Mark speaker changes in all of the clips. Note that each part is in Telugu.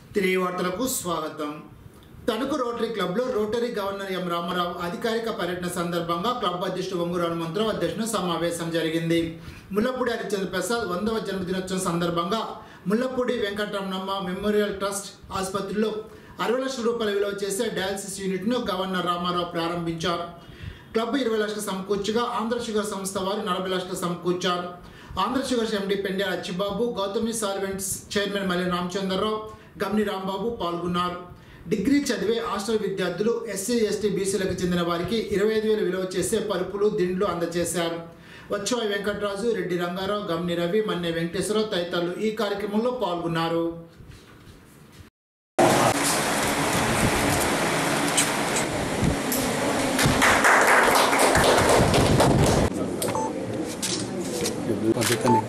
Speaker 1: తిరిగి వార్తలకు స్వాగతం తణుకు రోటరీ క్లబ్లో రోటరీ గవర్నర్ ఎం రామారావు అధికారిక పర్యటన సందర్భంగా క్లబ్ అధ్యక్షుడు ఒంగూరు హనుమంతరావు అధ్యక్షున సమావేశం జరిగింది ముల్లపూడి హరిచంద్ర ప్రసాద్ వందవ జన్మదినోత్సవం సందర్భంగా ముల్లపూడి వెంకటరమణమ్మ మెమోరియల్ ట్రస్ట్ ఆసుపత్రిలో అరవై లక్షల రూపాయల విలువ చేసే డయాలసిస్ యూనిట్ను గవర్నర్ రామారావు ప్రారంభించారు క్లబ్ ఇరవై లక్షలు సమకూర్చగా ఆంధ్ర షుగర్ సంస్థ వారు నలభై లక్షలు సమకూర్చారు Andhra sugars MD Pendyala Achibabu Gautami solvents chairman Malli Ramachandrarao Gamini Rambabu పాల్గొన్నారు డిగ్రీ చదివే హాస్టల్ విద్యార్థులు ఎస్సీ ఎస్టీ బీసీలకు చెందిన వారికి ఇరవై ఐదు వేలు విలువ చేసే పరుపులు దిండ్లు అందజేశారు వచ్చాయి వెంకటరాజు రెడ్డి రంగారావు గమ్ని రవి మన్నె వెంకటేశ్వరరావు తదితరులు ఈ కార్యక్రమంలో పాల్గొన్నారు
Speaker 2: పద్ధతిని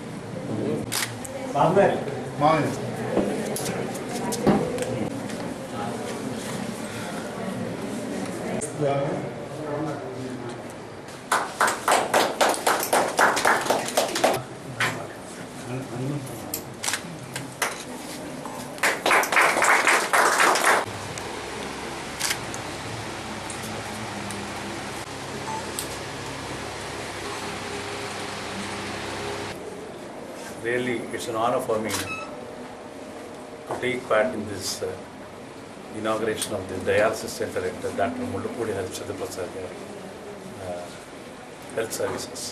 Speaker 3: Really, it's an honor for me to take part in this uh, inauguration of the dialysis center at uh, Dr. Mullapudi Harichandra Prasad garu, uh, Health Services.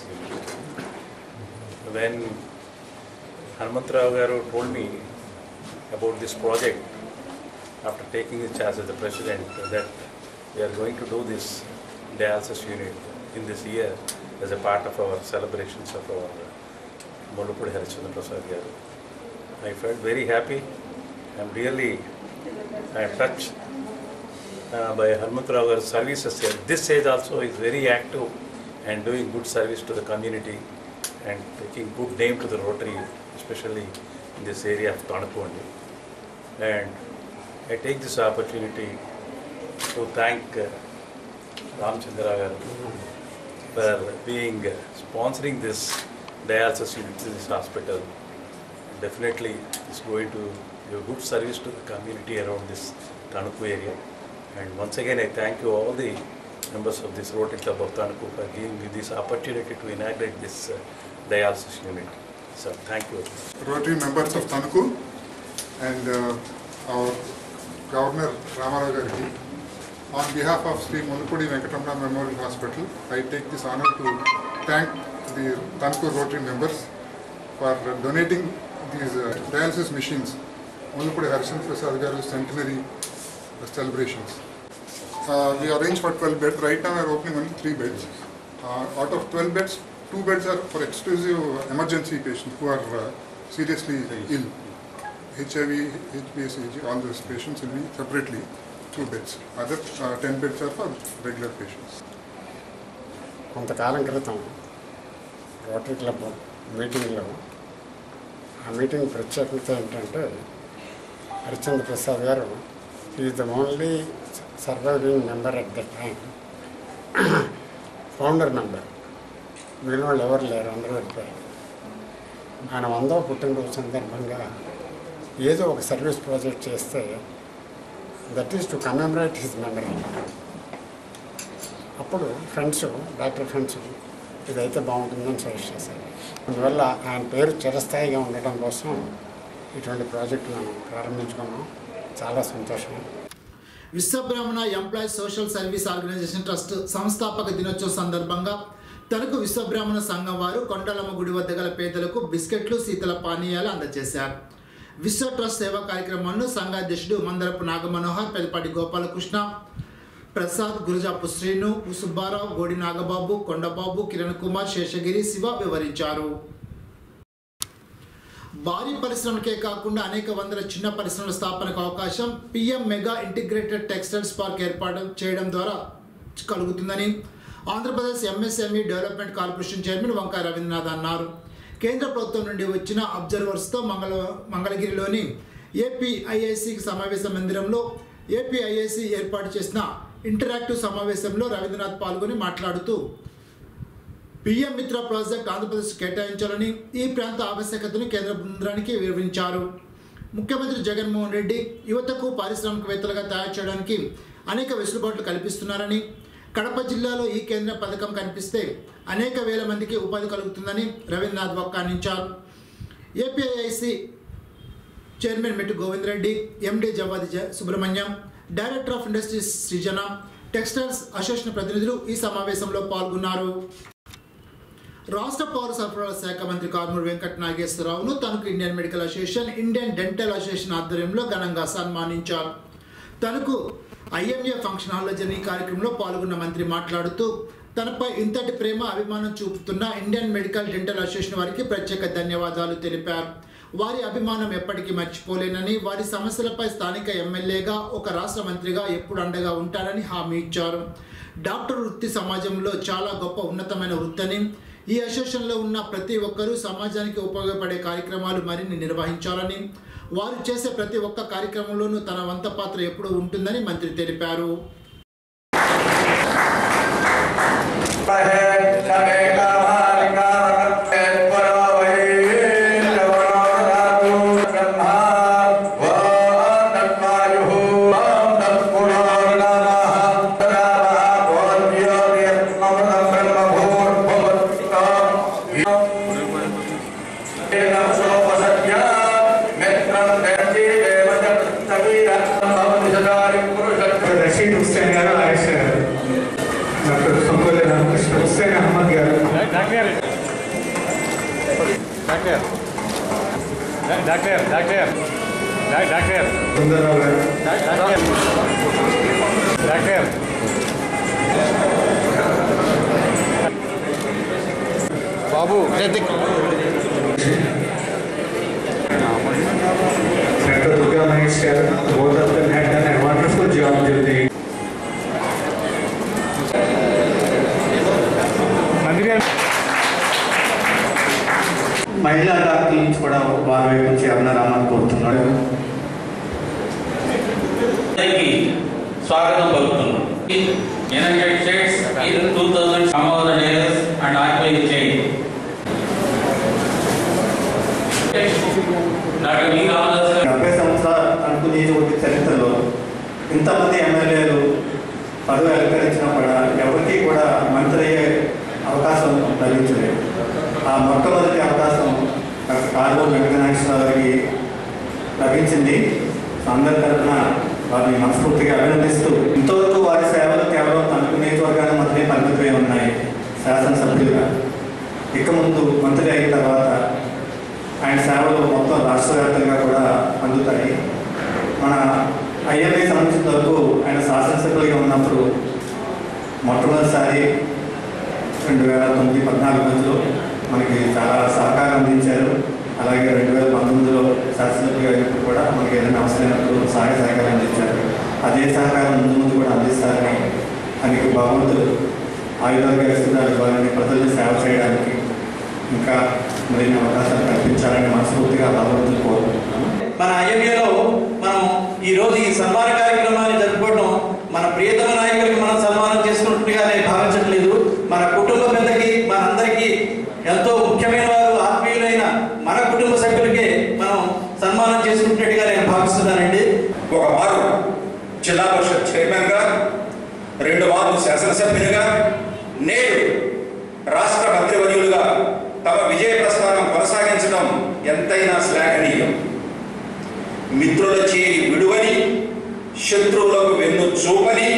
Speaker 3: When Hanumantrao garu told me about this project after taking the charge as the president that we are going to do this dialysis unit in this year as a part of our celebrations of our Mullapudi Harichandra Prasad garu. I felt very happy. I'm really I'm touched uh, by Hanumantrao garu's services here. This age also is very active and doing good service to the community and taking good name to the Rotary, especially in this area of Tanakondi. And I take this opportunity to thank uh, Ramchandra garu for being uh, sponsoring this dialysis unit in this hospital. Definitely, it's going to give good service to the community around this Tanuku area. And once again, I thank you all the members of this Rotary Club of Tanuku for giving me this opportunity to inaugurate this uh, dialysis unit. So, thank you.
Speaker 4: Rotary members of Tanuku and uh, our Governor Ramarao Gariki. On behalf of Sri Mullapudi Venkatramana Memorial Hospital, I take this honor to thank the Tanuku Rotary members for donating these uh, dialysis machines, Mullapudi Harshan Prasad Garu's centenary uh, celebrations. Uh, we arranged for 12 beds. Right now, we are opening only 3 beds. Uh, out of 12 beds, 2 beds are for exclusive emergency patients who are uh, seriously ill. HIV, HBsAg, all those patients will be separately 2 beds. Other uh, 10 beds are for regular patients.
Speaker 2: కొంతకాలం క్రితం రోటరీ క్లబ్ మీటింగ్లో ఆ మీటింగ్ ప్రత్యేకత ఏంటంటే Harichandra Prasad garu is the only surviving member at the time founder member మిగిలిన వాళ్ళు ఎవరు లేరు అందరూ వెళ్ళిపోయారు ఆయన వందవ పుట్టినరోజు సందర్భంగా ఏదో ఒక సర్వీస్ ప్రాజెక్ట్ చేస్తే that is to commemorate his memory అప్పుడు ఫ్రెండ్స్ డాక్టర్ ఫ్రెండ్స్ ఇదైతే బాగుంటుందని సజెస్ట్ చేశారు అందువల్ల ఆయన పేరు చిరస్థాయిగా ఉండటం కోసం ఇటువంటి ప్రాజెక్టు మనం ప్రారంభించుకున్నాం చాలా సంతోషం
Speaker 1: Vishwabrahmana employees social service organization trust సంస్థాపక దినోత్సవం సందర్భంగా తణుకు విశ్వబ్రాహ్మణ సంఘం వారు కొండలమ్మ గుడి వద్ద గల పేదలకు బిస్కెట్లు శీతల పానీయాలు అందజేశారు విశ్వ ట్రస్ట్ సేవా కార్యక్రమాలను సంఘాధ్యక్షుడు మందరపు నాగమనోహర్ పెదపాటి గోపాలకృష్ణ ప్రసాద్ గురుజాపు శ్రీను సుబ్బారావు గోడి నాగబాబు కొండబాబు కిరణ్ కుమార్ శేషగిరి శివ వివరించారు భారీ పరిశ్రమలకే కాకుండా అనేక వందల చిన్న పరిశ్రమల స్థాపనకు అవకాశం PM mega integrated textiles park ఏర్పాటు చేయడం ద్వారా కలుగుతుందని Andhra Pradesh MSME development corporation chairman Vankaya Ravindranath అన్నారు కేంద్ర ప్రభుత్వం నుండి వచ్చిన అబ్జర్వర్స్తో మంగళ మంగళగిరిలోని ఏపీఐఐసి సమావేశ మందిరంలో ఏపీఐఐసి ఏర్పాటు చేసిన ఇంటరాక్టివ్ సమావేశంలో రవీంద్రనాథ్ పాల్గొని మాట్లాడుతూ పిఎం మిత్ర ప్రాజెక్ట్ ఆంధ్రప్రదేశ్ కేటాయించాలని ఈ ప్రాంత ఆవశ్యకతను కేంద్ర బృందానికి వివరించారు ముఖ్యమంత్రి జగన్మోహన్ రెడ్డి యువతకు పారిశ్రామికవేత్తలుగా తయారు చేయడానికి అనేక వెసులుబాట్లు కల్పిస్తున్నారని కడప జిల్లాలో ఈ కేంద్ర పథకం కనిపిస్తే అనేక వేల మందికి ఉపాధి కలుగుతుందని రవీంద్రనాథ్ వ్యాఖ్యానించారు ఏపీఐసి చైర్మన్ మెట్టు గోవింద్ రెడ్డి ఎండి జవాది జ- Subrahmanyam director of industries Srujana textiles association ప్రతినిధులు ఈ సమావేశంలో పాల్గొన్నారు రాష్ట్ర పౌర సరఫరాల శాఖ మంత్రి కారుమూరి వెంకట నాగేశ్వరరావును తనకు Indian medical association Indian dental association ఆధ్వర్యంలో ఘనంగా సన్మానించారు తనకు ఐఎంఏ ఫంక్షన్ హాల్లో జరిగిన ఈ కార్యక్రమంలో పాల్గొన్న మంత్రి మాట్లాడుతూ తనపై ఇంతటి ప్రేమ అభిమానం చూపుతున్న ఇండియన్ మెడికల్ డెంటల్ అసోసియేషన్ వారికి ప్రత్యేక ధన్యవాదాలు తెలిపారు వారి అభిమానం ఎప్పటికీ మర్చిపోలేనని వారి సమస్యలపై స్థానిక ఎమ్మెల్యేగా ఒక రాష్ట్ర మంత్రిగా ఎప్పుడు అండగా ఉంటానని హామీ ఇచ్చారు డాక్టర్ వృత్తి సమాజంలో చాలా గొప్ప ఉన్నతమైన వృత్తని ఈ అసోసియేషన్లో ఉన్న ప్రతి ఒక్కరూ సమాజానికి ఉపయోగపడే కార్యక్రమాలు మరిన్ని నిర్వహించాలని వారు చేసే ప్రతి ఒక్క కార్యక్రమంలోనూ తన వంత పాత్ర ఎప్పుడూ ఉంటుందని మంత్రి తెలిపారు
Speaker 5: Rashid Hussain garu Ayush garu doctor Songoli Ramakrishna Hussain Ahmed garu
Speaker 6: doctor doctor doctor doctor doctor
Speaker 5: Sundararao garu
Speaker 6: doctor doctor Babu
Speaker 5: doctor Durga Mahesh garu both of them had done a wonderful job till the
Speaker 6: మంత్రి గారు
Speaker 7: మహిళా డాక్టర్ల నుంచి కూడా వారి వైపు నుంచి అభినరామాన్ని కోరుతున్నాడు
Speaker 8: అందరికీ స్వాగతం పలుకుతున్నాం United States in two thousand some of the days and occupy chain doctor V Ramadas garu
Speaker 7: డెబ్బై సంవత్సరాల తణుకు నియోజకవర్గ చరిత్రలో ఇంతమంది ఎమ్మెల్యేలు పదవి అలంకరించినా కూడా ఎవరికీ కూడా మంత్రి అయ్యే అవకాశం లభించలేదు ఆ మొట్టమొదటి అవకాశం డాక్టర్ కారుమూరి వెంకటనాగేశ్వరరావు గారికి లభించింది అందరి తరఫున వారిని మనస్ఫూర్తిగా అభినందిస్తూ ఇంతవరకు వారి సేవలు కేవలం తణుకు నియోజకవర్గానికి మాత్రమే పరిమితమై ఉన్నాయి శాసనసభ్యులుగా ఇక ముందు మంత్రి అయిన తర్వాత ఆయన సేవలు మొత్తం రాష్ట్ర వ్యాప్తంగా కూడా అందుతాయి మన ఐఎంఐ సంబంధించిన వరకు ఆయన శాసనసభ్యులుగా ఉన్నప్పుడు మొట్టమొదటిసారి రెండు వేల తొమ్మిది పద్నాలుగు మధ్యలో మనకి చాలా సహకారం అందించారు అలాగే రెండు వేల పంతొమ్మిదిలో శాసనసభ్యులుగా అయినప్పుడు కూడా మనకి ఏదైనా అవసరమైనప్పుడు సహాయ సహకారం అందించారు అదే సహకారం ముందు ముందు కూడా అందిస్తారని ఆయనకి భగవంతుడు ఆయుధాలుగా ఇస్తున్నారు వారిని ప్రజల్ని సేవ చేయడానికి ఇంకా మరిన్ని అవకాశాలు కల్పించాలని మనస్ఫూర్తిగా భగవంతుని కోరుకుంటున్నాను
Speaker 9: మన ఐఎంఏలో మనం ఈ రోజు ఈ సన్మాన కార్యక్రమాన్ని జరుపుకోవడం మన ప్రియతమ నాయకులకి మనం సన్మానం చేసుకున్నట్టుగా నేను భావించట్లేదు మన కుటుంబ పెద్దకి మనందరికీ ఎంతో ముఖ్యమైన వారు ఆత్మీయులైన మన కుటుంబ సభ్యులకే మనం సన్మానం చేసుకుంటున్నట్టుగా నేను భావిస్తున్నానండి
Speaker 10: ఒక మారు జిల్లా పరిషత్ చైర్మన్ గా రెండు మార్లు శాసనసభ్యులుగా నేడు రాష్ట్ర మంత్రివర్యులుగా తమ విజయ ప్రస్థానం కొనసాగించడం ఎంతైనా శ్లాఘనీయం మిత్రుల చేరి విడువని శత్రువులకు వెన్ను చూపని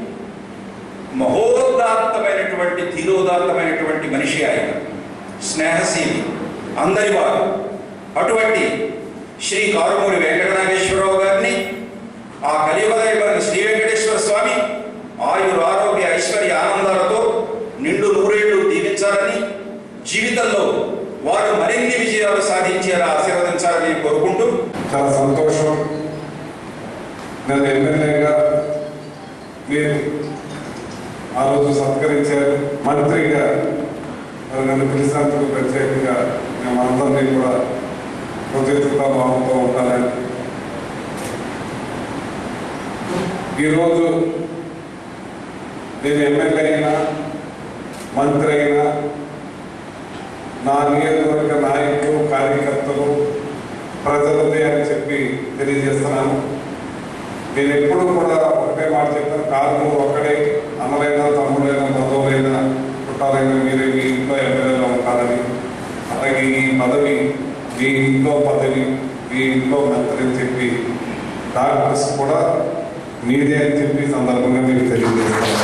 Speaker 10: మహోదాత్తమైనటువంటి ధీరోదాత్తమైనటువంటి మనిషి ఆయన స్నేహశీలి అందరి వారు అటువంటి శ్రీ కారుమూరి వెంకటనాగేశ్వరరావు గారిని ఆ కలియుగదైన శ్రీ వెంకటేశ్వర స్వామి ఆయుర ఆరోగ్య ఐశ్వర్య ఆనందాలతో నిండు నూరేళ్లు దీవించాలని జీవితంలో వారు మరిన్ని విజయాలు సాధించేలా ఆశీర్వదించాలని కోరుకుంటూ
Speaker 11: చాలా సంతోషం నన్ను ఎమ్మెల్యేగా మీరు ఆ రోజు సత్కరించారు మంత్రిగా మరి నన్ను పిలిచినందుకు ప్రత్యేకంగా మేము అందరినీ కూడా కృతజ్ఞతా భావంతో ఉంటానని ఈరోజు నేను ఎమ్మెల్యే అయినా మంత్రి అయినా నా నియోజకవర్గ నాయకులు కార్యకర్తలు ప్రజలదే అని చెప్పి చెప్పి తెలియజేస్తున్నాను నేను ఎప్పుడు కూడా ఒకటే మాట చెప్పాను కాదు ఒక్కడే అన్నలైనా తమ్ముడైనా బంధువులైనా చుట్టాలైనా మీరే మీ ఇంట్లో ఎమ్మెల్యేగా ఉంటారని అలాగే ఈ పదవి మీ ఇంట్లో పదవి మీ ఇంట్లో మంత్రి చెప్పి డాక్టర్స్ కూడా మీదే అని చెప్పి ఈ సందర్భంగా మీకు తెలియజేస్తాను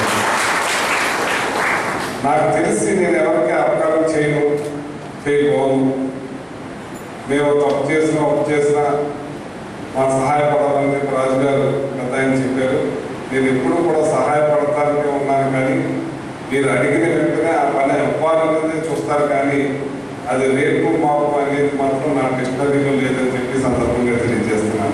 Speaker 11: నాకు తెలిసి నేను ఎవరికి అపకారం చేయను చేయబోను మేము తప్పు చేసినా ఒప్పు చేసినా మా సహాయపడాలని చెప్పి రాజుగారు పెద్ద ఆయన చెప్పారు నేను ఎప్పుడూ కూడా సహాయపడతానికి ఉన్నాను కానీ మీరు అడిగిన వెంటనే ఆ పని అవ్వాలన్నది చూస్తారు కానీ అది రేపు మాపు అనేది మాత్రం నా డిక్షనరీలో లేదని చెప్పి సందర్భంగా తెలియజేస్తున్నాను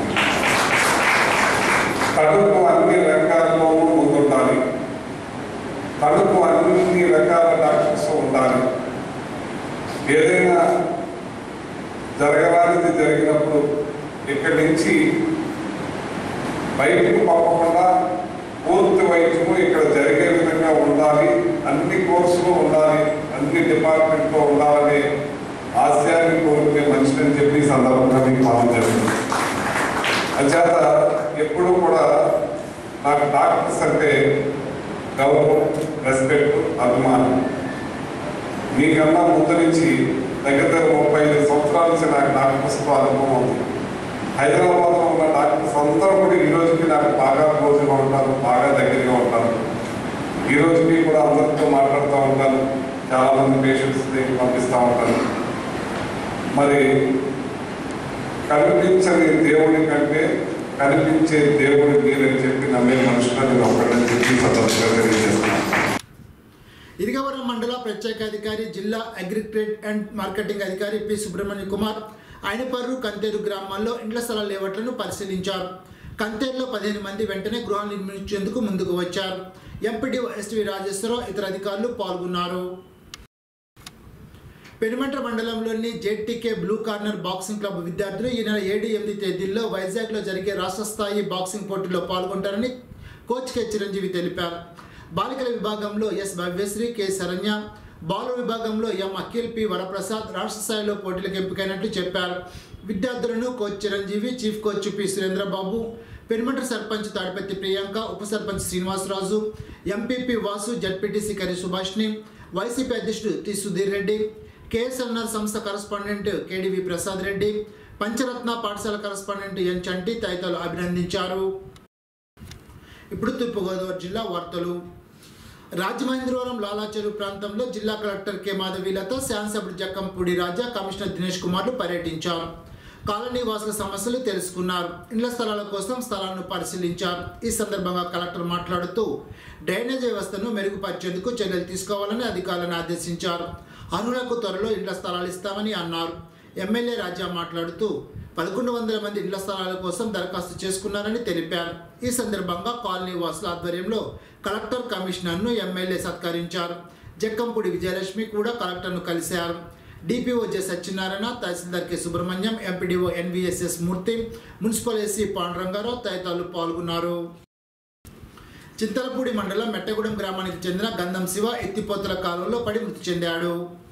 Speaker 11: కడుపు అన్ని రంగాల్లోనూ ముందుండాలి కడుపు అన్ని రకాల డాక్టర్స్ ఉండాలి ఏదైనా జరగరానిది జరిగినప్పుడు ఇక్కడి నుంచి బయటకు పంపకుండా పూర్తి వైద్యము ఇక్కడ జరిగే విధంగా ఉండాలి అన్ని కోర్సులు ఉండాలి అన్ని డిపార్ట్మెంట్లో ఉండాలనే ఆశయాన్ని కోరుకునే మనిషిని చెప్పి ఈ సందర్భంగా మీకు మనం జరిగింది అంచేత ఎప్పుడూ కూడా నాకు డాక్టర్స్ అంటే గౌరవం రెస్పెక్ట్ అభిమానం మీకన్నా ముందు నుంచి దగ్గర దగ్గర ముప్పై ఐదు సంవత్సరాల నుంచి నాకు డాక్టర్స్తో అనుభవం ఉంది హైదరాబాద్లో ఉన్న డాక్టర్స్ అందరూ కూడా ఈ రోజుకి నాకు బాగా క్లోజ్గా ఉంటారు బాగా దగ్గరగా ఉంటారు ఈ రోజుకి కూడా అందరితో మాట్లాడుతూ ఉంటాను చాలా మంది పేషెంట్స్ పంపిస్తూ ఉంటాను మరి కనిపించని దేవుడి కంటే కనిపించే దేవుడి మీరని చెప్పి నమ్మే మనుషులను నేను ఒక్కడని చెప్పి ఈ సందర్భంగా తెలియజేస్తున్నాను
Speaker 1: ఇరిగవరం మండల ప్రత్యేకాధికారి జిల్లా అగ్రిట్రేడ్ అండ్ మార్కెటింగ్ అధికారి పి సుబ్రహ్మణ్య కుమార్ ఆయనపర్రు కంతేరు గ్రామాల్లో ఇండ్ల స్థలాల లేవట్లను పరిశీలించారు కంతేరులో పదిహేను మంది వెంటనే గృహాలు నిర్మించేందుకు ముందుకు వచ్చారు ఎంపీడీ ఎస్వి రాజేశ్వరరావు ఇతర అధికారులు పాల్గొన్నారు పెనుమంట్ర మండలంలోని ZTK blue corner boxing club విద్యార్థులు ఈ నెల ఏడు ఎనిమిది తేదీల్లో వైజాగ్లో జరిగే రాష్ట్ర స్థాయి బాక్సింగ్ పోటీలో పాల్గొంటారని కోచ్ కె చిరంజీవి తెలిపారు బాలికల విభాగంలో ఎస్ భవ్యశ్రీ కె శరణ్య బాల విభాగంలో ఎం అఖిల్ పి వరప్రసాద్ రాష్ట్ర స్థాయిలో పోటీలకు ఎంపికైనట్లు చెప్పారు విద్యార్థులను coach Chiranjeevi chief coach P Surendrababu Penumantra sarpanch Tadipatri Priyanka ఉప sarpanch Srinivasaraju MPP Vasu ZPTC Kari Subhashini YCP అధ్యక్షుడు టి సుధీర్ రెడ్డి కేఎస్ఎన్ఆర్ సంస్థ కరస్పాండెంట్ కేడివి ప్రసాద్ రెడ్డి పంచరత్న పాఠశాల కరస్పాండెంట్ ఎన్ చంటి తదితరులు అభినందించారు ఇప్పుడు తూర్పుగోదావరి జిల్లా వార్తలు రాజమహేంద్రవరం లాలాచెరు ప్రాంతంలో జిల్లా కలెక్టర్ కె మాధవీలతో శాసనసభ్యుడు జక్కంపూడి రాజా కమిషనర్ దినేష్ కుమార్లు పర్యటించారు కాలనీ వాసుల సమస్యలు తెలుసుకున్నారు ఇండ్ల స్థలాల కోసం స్థలాలను పరిశీలించారు ఈ సందర్భంగా కలెక్టర్ మాట్లాడుతూ డ్రైనేజ్ వ్యవస్థను మెరుగుపరిచేందుకు చర్యలు తీసుకోవాలని అధికారులను ఆదేశించారు అర్హులకు త్వరలో ఇండ్ల స్థలాలు ఇస్తామని అన్నారు ఎమ్మెల్యే రాజా మాట్లాడుతూ పదకొండు వందల మంది ఇండ్ల స్థలాల కోసం దరఖాస్తు చేసుకున్నారని తెలిపారు ఈ సందర్భంగా కాలనీ వాసుల ఆధ్వర్యంలో కలెక్టర్ కమిషనర్ను ఎమ్మెల్యే సత్కరించారు జక్కంపూడి విజయలక్ష్మి కూడా కలెక్టర్ను కలిశారు DPO J Satyanarayana tahsildar K Subrahmanyam MPDO NVSS Murthy municipal SC Pandurangarao తదితరులు పాల్గొన్నారు చింతలపూడి మండలం మెట్టగూడెం గ్రామానికి చెందిన గంధం శివ ఎత్తిపోతల కాలువలో పడి మృతి చెందాడు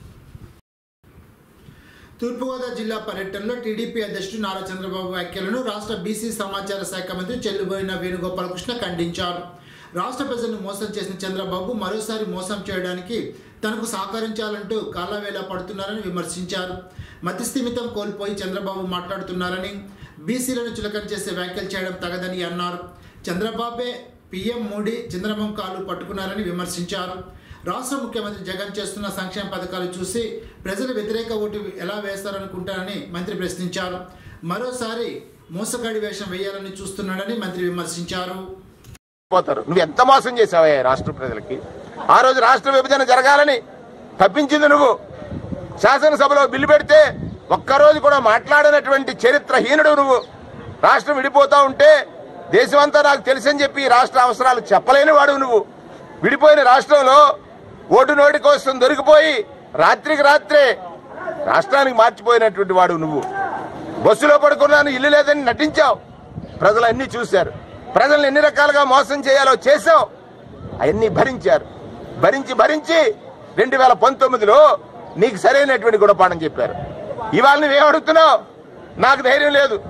Speaker 1: తూర్పుగోదావరి జిల్లా పర్యటనలో టీడీపీ అధ్యక్షుడు నారా చంద్రబాబు వ్యాఖ్యలను రాష్ట్ర బీసీ సమాచార శాఖ మంత్రి చెల్లుబోయిన వేణుగోపాలకృష్ణ ఖండించారు రాష్ట్ర ప్రజలను మోసం చేసిన చంద్రబాబు మరోసారి మోసం చేయడానికి తనకు సహకరించాలంటూ కాలవేళ పడుతున్నారని విమర్శించారు మతిస్థిమితం కోల్పోయి చంద్రబాబు మాట్లాడుతున్నారని బీసీలను చులకన చేసే వ్యాఖ్యలు చేయడం తగదని అన్నారు చంద్రబాబే పీఎం మోడీ చంద్రబాబు కాలు పట్టుకున్నారని విమర్శించారు రాష్ట్ర ముఖ్యమంత్రి జగన్ చేస్తున్న సంక్షేమ పథకాలు చూసి ప్రజలు వ్యతిరేక ఓటు ఎలా వేస్తారనుకుంటారని మంత్రి ప్రశ్నించారు మరోసారి మోసగాడి వేషం వేయాలని చూస్తున్నాడని మంత్రి విమర్శించారు
Speaker 12: పోతారు నువ్వు ఎంత మోసం చేసావయ్యా రాష్ట్ర ప్రజలకి ఆ రోజు రాష్ట్ర విభజన జరగాలని తప్పించింది నువ్వు శాసనసభలో బిల్లు పెడితే ఒక్కరోజు కూడా మాట్లాడినటువంటి చరిత్రహీనుడు నువ్వు రాష్ట్రం విడిపోతా ఉంటే దేశమంతా నాకు తెలుసని చెప్పి ఈ రాష్ట్ర అవసరాలు చెప్పలేని వాడు నువ్వు విడిపోయిన రాష్ట్రంలో ఓటు నోటి కోసం దొరికిపోయి రాత్రికి రాత్రే రాష్ట్రానికి మార్చిపోయినటువంటి వాడు నువ్వు బస్సులో పడుకున్నాను ఇల్లు లేదని నటించావు ప్రజలు అన్ని చూశారు ప్రజల్ని ఎన్ని రకాలుగా మోసం చేయాలో చేశావు అవన్నీ భరించారు భరించి భరించి రెండు వేల పంతొమ్మిదిలో నీకు సరైనటువంటి గుణపాఠం చెప్పారు ఇవాళ నువ్వేం అడుగుతున్నావు నాకు ధైర్యం లేదు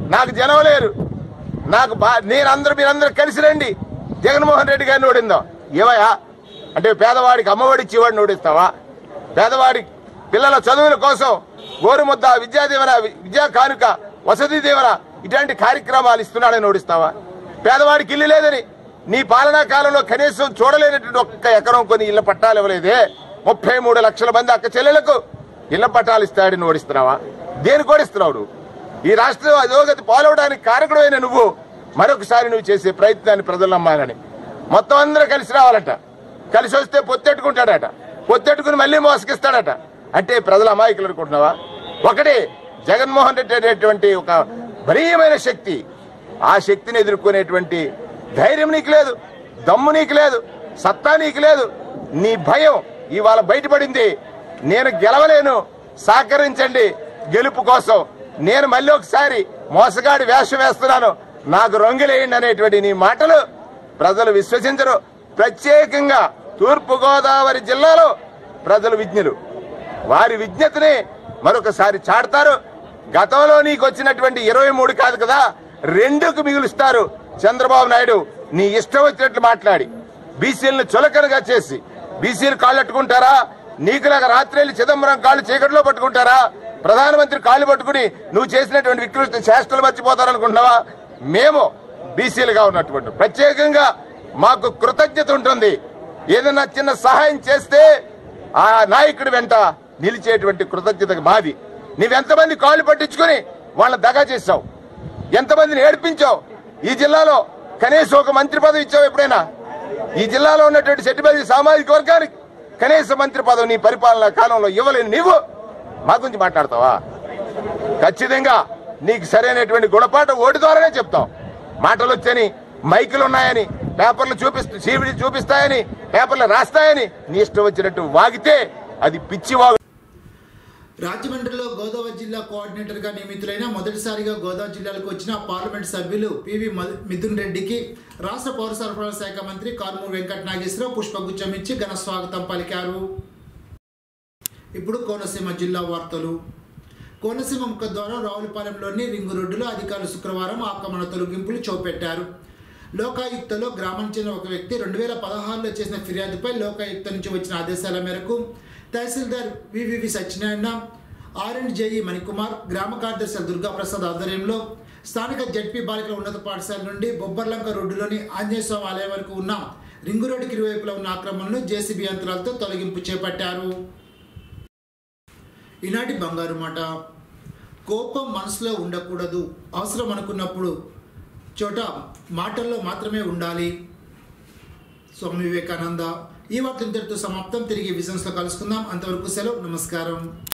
Speaker 12: నాకు జనం లేరు నాకు బా నేను అందరూ మీరందరూ కలిసి రండి జగన్మోహన్ రెడ్డి గారిని ఓడిందాం ఏవయ్యా అంటే పేదవాడికి అమ్మఒడి ఇచ్చేవాడిని ఓడిస్తావా పేదవాడి పిల్లల చదువుల కోసం గోరుముద్ద విద్యా దీవెన విద్యా కానుక వసతి దీవెన ఇట్లాంటి కార్యక్రమాలు ఇస్తున్నాడని ఓడిస్తావా పేదవాడికి ఇల్లు లేదని నీ పాలనా కాలంలో కనీసం చూడలేనటువంటి ఒక్క ఎకరం కొని ఇళ్ల పట్టాలు ఇవ్వలేదే ముప్పై మూడు లక్షల మంది అక్క చెల్లెలకు ఇళ్ల పట్టాలు ఇస్తాడని ఓడిస్తున్నావా దేనికి ఓడిస్తున్నావు నువ్వు ఈ రాష్ట్రం అధోగతి పాలవడానికి కారకుడైన నువ్వు మరొకసారి నువ్వు చేసే ప్రయత్నాన్ని ప్రజలు నమ్మాలని మొత్తం అందరూ కలిసి రావాలట కలిసి వస్తే పొత్తెట్టుకుంటాడట పొత్తెట్టుకుని మళ్ళీ మోసగిస్తాడట అంటే ప్రజల అమాయకులు అనుకుంటున్నావా ఒకటి జగన్మోహన్ రెడ్డి అనేటువంటి ఒక బలీయమైన శక్తి ఆ శక్తిని ఎదుర్కొనేటువంటి ధైర్యం నీకు లేదు దమ్ము నీకు లేదు సత్తా నీకు లేదు నీ భయం ఇవాళ బయటపడింది నేను గెలవలేను సహకరించండి గెలుపు కోసం నేను మళ్ళీ ఒకసారి మోసగాడి వేషం వేస్తున్నాను నాకు రొంగిలేయండి అనేటువంటి నీ మాటలు ప్రజలు విశ్వసించరు ప్రత్యేకంగా తూర్పు గోదావరి జిల్లాలో ప్రజలు విజ్ఞులు వారి విజ్ఞతని మరొకసారి చాడతారు గతంలో నీకు వచ్చినటువంటి ఇరవై మూడు కాదు కదా రెండుకు మిగులుస్తారు చంద్రబాబు నాయుడు నీ ఇష్టం వచ్చినట్లు మాట్లాడి బీసీలను చులకనగా చేసి బీసీలు కాళ్ళు అట్టుకుంటారా నీకులాగా రాత్రి వెళ్ళి చిదంబరం కాళ్ళు చీకటిలో పట్టుకుంటారా ప్రధానమంత్రి కాళ్ళు పట్టుకుని నువ్వు చేసినటువంటి వికృష్ట చేష్టలు మర్చిపోతారనుకుంటున్నావా మేము బీసీలుగా ఉన్నటువంటి ప్రత్యేకంగా మాకు కృతజ్ఞత ఉంటుంది ఏదైనా చిన్న సహాయం చేస్తే ఆ నాయకుడి వెంట నిలిచేటువంటి కృతజ్ఞత మాది నీవెంతమంది కాళ్ళు పట్టించుకుని వాళ్ళని దగా చేశావు ఎంతమందిని ఏడిపించావు ఈ జిల్లాలో కనీసం ఒక మంత్రి పదవి ఇచ్చావు ఎప్పుడైనా ఈ జిల్లాలో ఉన్నటువంటి సెట్టిపల్లి సామాజిక వర్గానికి కనీస మంత్రి పదవి నీ పరిపాలన కాలంలో ఇవ్వలేని నీవు మా గురించి మాట్లాడతావా ఖచ్చితంగా నీకు సరైనటువంటి గుణపాఠం ఓటు ద్వారానే చెప్తాం మాటలు వచ్చని మైకులు ఉన్నాయని పేపర్లు చూపిస్తూ సీవిడి చూపిస్తాయని పేపర్లు రాస్తాయని నీ ఇష్టం వచ్చినట్టు వాగితే అది పిచ్చి వాగు
Speaker 1: రాజమండ్రిలో గోదావరి జిల్లా కోఆర్డినేటర్గా నియమితులైన మొదటిసారిగా గోదావరి జిల్లాలకు వచ్చిన పార్లమెంట్ సభ్యులు పివి మ- మిథున్ రెడ్డికి రాష్ట్ర పౌర సరఫరాల శాఖ మంత్రి కారుమూరు వెంకట నాగేశ్వరరావు పుష్పగుచ్చం ఇచ్చి ఘన స్వాగతం పలికారు ఇప్పుడు కోనసీమ జిల్లా వార్తలు కోనసీమ ముఖద్వారం రావులపాలెంలోని రింగు రోడ్డులో అధికారులు శుక్రవారం ఆక్రమణ తొలగింపులు చూపెట్టారు లోకాయుక్తలో గ్రామం చెందిన ఒక వ్యక్తి రెండు వేల పదహారులో చేసిన ఫిర్యాదుపై లోకాయుక్త నుంచి వచ్చిన ఆదేశాల మేరకు tahsildar VVV Satyanarayana R and JE Manikumar గ్రామ కార్యదర్శి దుర్గాప్రసాద్ ఆధ్వర్యంలో స్థానిక జడ్పీ బాలికల ఉన్నత పాఠశాల నుండి బొబ్బర్లంక రోడ్డులోని ఆంజనేయ స్వామి ఆలయం వరకు ఉన్న రింగు రోడ్డుకి ఇరువైపులా ఉన్న ఆక్రమణను జేసీబీ యంత్రాలతో తొలగింపు చేపట్టారు ఈనాటి బంగారు మాట కోపం మనసులో ఉండకూడదు అవసరం అనుకున్నప్పుడు చోట మాటల్లో మాత్రమే ఉండాలి స్వామి వివేకానంద ఈ వార్త ఇంతటితో సమాప్తం తిరిగి విజన్స్లో కలుసుకుందాం అంతవరకు సెలవు నమస్కారం